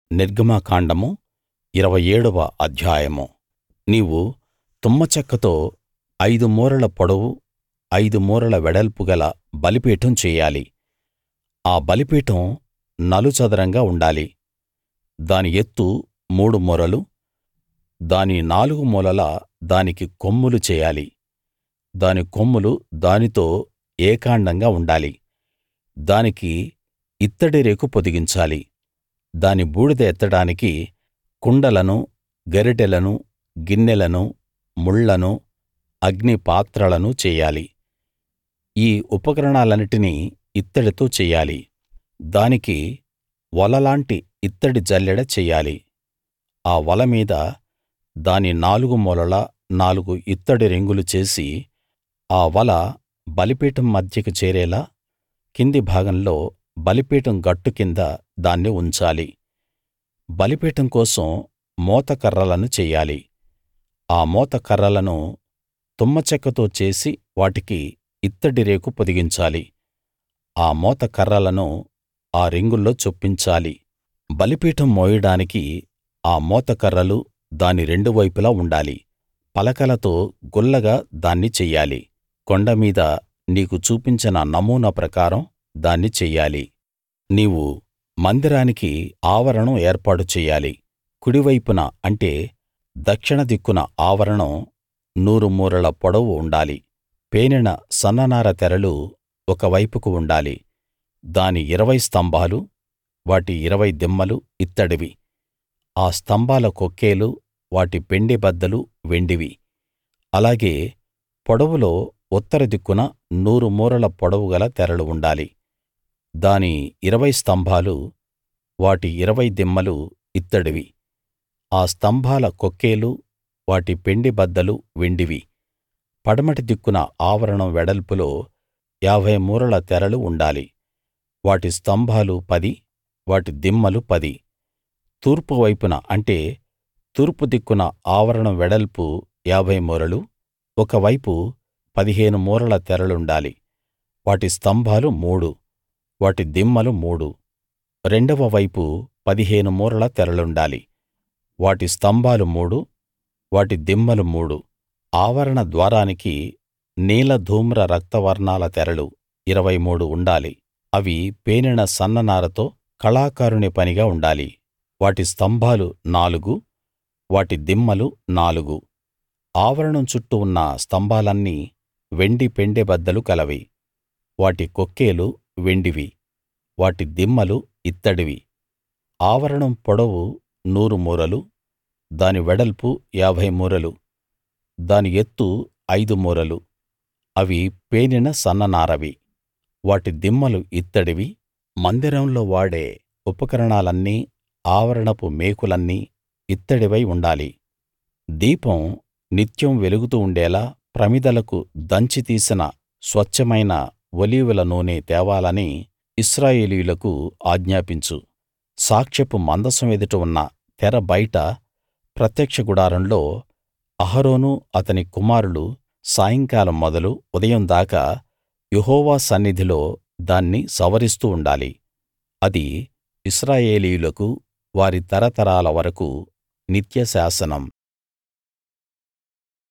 నిర్గమకాండము ఇరవై ఏడవ అధ్యాయము నీవు తుమ్మచెక్కతో ఐదు మూరల పొడవు ఐదు మూరల వెడల్పు గల బలిపీఠం చెయ్యాలి ఆ బలిపీఠం నలుచదరంగా ఉండాలి దాని ఎత్తు మూడు మూరలు దాని నాలుగు మూలలా దానికి కొమ్ములు చెయ్యాలి దాని కొమ్ములు దానితో ఏకాండంగా ఉండాలి దానికి ఇత్తడి రేకు పొదిగించాలి దాని బూడిద ఎత్తడానికి కుండలను గరిటెలను గిన్నెలను ముళ్ళను అగ్ని పాత్రలను చెయ్యాలి ఈ ఉపకరణాలన్నిటినీ ఇత్తడితో చెయ్యాలి దానికి వలలాంటి ఇత్తడి జల్లెడ చెయ్యాలి ఆ వల మీద దాని నాలుగు మూలలా నాలుగు ఇత్తడి రింగులు చేసి ఆ వల బలిపీఠం మధ్యకు చేరేలా కింది భాగంలో బలిపీఠం గట్టు కింద దాన్ని ఉంచాలి బలిపీఠం కోసం మోతకర్రలను చెయ్యాలి ఆ మోతకర్రలను తుమ్మచెక్కతో చేసి వాటికి ఇత్తడి రేకు పొదిగించాలి ఆ మోతకర్రలను ఆ రింగుల్లో చొప్పించాలి బలిపీఠం మోయడానికి ఆ మోతకర్రలు దాని రెండు వైపులా ఉండాలి పలకలతో గుల్లగా దాన్ని చెయ్యాలి కొండ మీద నీకు చూపించిన నమూనా ప్రకారం దాన్ని చెయ్యాలి నీవు మందిరానికి ఆవరణం ఏర్పాటు చెయ్యాలి కుడివైపున అంటే దక్షిణ దిక్కున ఆవరణం నూరు మూరల పొడవు ఉండాలి పేనిన సన్ననార తెరలు ఒక వైపుకు ఉండాలి దాని ఇరవై స్తంభాలు వాటి ఇరవై దిమ్మలు ఇత్తడివి ఆ స్తంభాల కొక్కేలు వాటి పెండె బద్దలు వెండివి అలాగే పొడవులో ఉత్తర దిక్కున నూరు మూరల పొడవు గల తెరలు ఉండాలి దాని ఇరవై స్తంభాలు వాటి ఇరవై దిమ్మలు ఇత్తడివి ఆ స్తంభాల కొక్కేలు వాటి పెండె బద్దలు వెండివి పడమటి దిక్కున ఆవరణం వెడల్పులో ఏభై మూరల తెరలు ఉండాలి వాటి స్తంభాలు పది వాటి దిమ్మలు పది తూర్పు వైపున అంటే తూర్పు దిక్కున ఆవరణం వెడల్పు ఏభై మూరలు ఒక వైపు పదిహేను మూరల తెరలుండాలి వాటి స్తంభాలు మూడు వాటి దిమ్మలు మూడు రెండవ వైపు పదిహేను మూరల తెరలుండాలి వాటి స్తంభాలు మూడు వాటి దిమ్మలు మూడు ఆవరణ ద్వారానికి నీల ధూమ్ర రక్తవర్ణాల తెరలు ఇరవై మూడు ఉండాలి అవి పేనిన సన్ననారతో కళాకారుని పనిగా ఉండాలి వాటి స్తంభాలు నాలుగు వాటి దిమ్మలు నాలుగు ఆవరణం చుట్టూ ఉన్న స్తంభాలన్నీ వెండి పెండె బద్దలు కలవి వాటి కొక్కేలు వెండివి వాటి దిమ్మలు ఇత్తడివి ఆవరణం పొడవు నూరు మూరలు దాని వెడల్పు ఏభై మూరలు దాని ఎత్తు ఐదు మూరలు అవి పేనిన సన్ననారవి వాటి దిమ్మలు ఇత్తడివి మందిరంలో వాడే ఉపకరణాలన్నీ ఆవరణపు మేకులన్నీ ఇత్తడివై ఉండాలి దీపం నిత్యం వెలుగుతూ ఉండేలా ప్రమిదలకు దంచి తీసిన స్వచ్ఛమైన ఒలీవల నూనె తేవాలని ఇశ్రాయేలీయులకు ఆజ్ఞాపించు సాక్ష్యపు మందసం ఎదుట ఉన్న తెర బయట ప్రత్యక్ష గుడారంలో అహరోనూ అతని కుమారులు సాయంకాలం మొదలు ఉదయం దాకా యెహోవా సన్నిధిలో దాన్ని సవరిస్తూ ఉండాలి అది ఇశ్రాయేలీయులకు వారి తరతరాల వరకూ నిత్య శాసనం